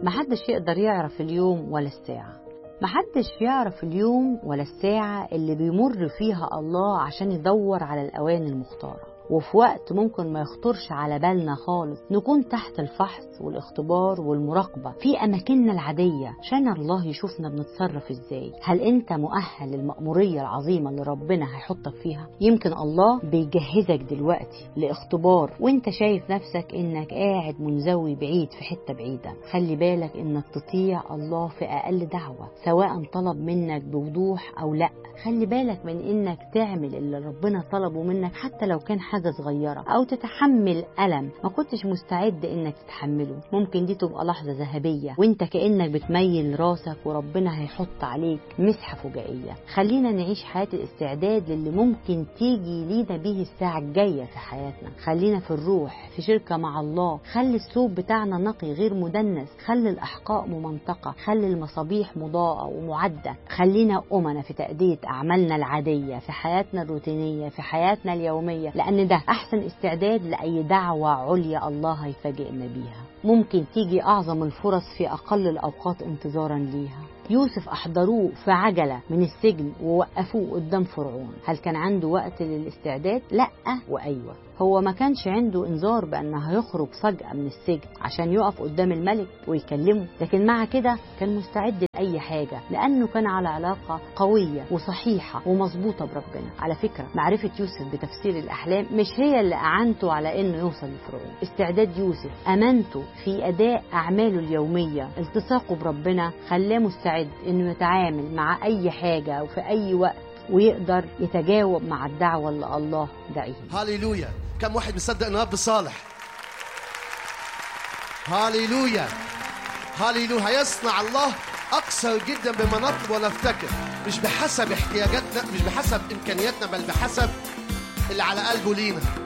محدش يقدر يعرف اليوم ولا الساعة محدش يعرف اليوم ولا الساعة اللي بيمر فيها الله عشان يدور على الأوان المختارة وفي وقت ممكن ما يخطرش على بالنا خالص نكون تحت الفحص والاختبار والمراقبة في أماكننا العادية عشان الله يشوفنا بنتصرف إزاي هل أنت مؤهل للمأمورية العظيمة اللي ربنا هيحطك فيها يمكن الله بيجهزك دلوقتي لاختبار وانت شايف نفسك انك قاعد منزوي بعيد في حتة بعيدة خلي بالك انك تطيع الله في أقل دعوة سواء طلب منك بوضوح أو لأ خلي بالك من انك تعمل اللي ربنا طلبه منك حتى لو كان حاجة صغيرة أو تتحمل ألم ما كنتش مستعد إنك تتحمله ممكن دي تبقى لحظة ذهبية وإنت كأنك بتميل راسك وربنا هيحط عليك مسحة فجائية خلينا نعيش حياة الاستعداد للي ممكن تيجي لينا بيه الساعة الجاية في حياتنا خلينا في الروح في شركة مع الله خلي الثوب بتاعنا نقي غير مدنس خلي الأحقاء ممنطقة خلي المصابيح مضاءة ومعدة خلينا أمنا في تأدية أعمالنا العادية في حياتنا الروتينية في حياتنا اليومية لأن ده أحسن استعداد لأي دعوة عليا الله هيفاجئنا بيها ممكن تيجي أعظم الفرص في أقل الأوقات انتظارا ليها يوسف أحضروه في عجلة من السجن ووقفوه قدام فرعون هل كان عنده وقت للاستعداد؟ لأ وأيوة هو ما كانش عنده انذار بأنه هيخرج فجأة من السجن عشان يقف قدام الملك ويكلمه لكن مع كده كان مستعد لأي حاجة لأنه كان على علاقة قوية وصحيحة ومظبوطة بربنا على فكرة معرفة يوسف بتفسير الأحلام مش هي اللي أعنته على أنه يوصل لفرعون استعداد يوسف أمانته في أداء أعماله اليومية التصاقه بربنا خلاه مستعد أنه يتعامل مع أي حاجة وفي أي وقت ويقدر يتجاوب مع الدعوة اللي الله دعيه هاليلويا كم واحد مصدق ان رب صالح هاليلويا هاليلويا هيصنع الله اكثر جدا بما نطلب ونفتكر مش بحسب احتياجاتنا مش بحسب امكانياتنا بل بحسب اللي على قلبه لينا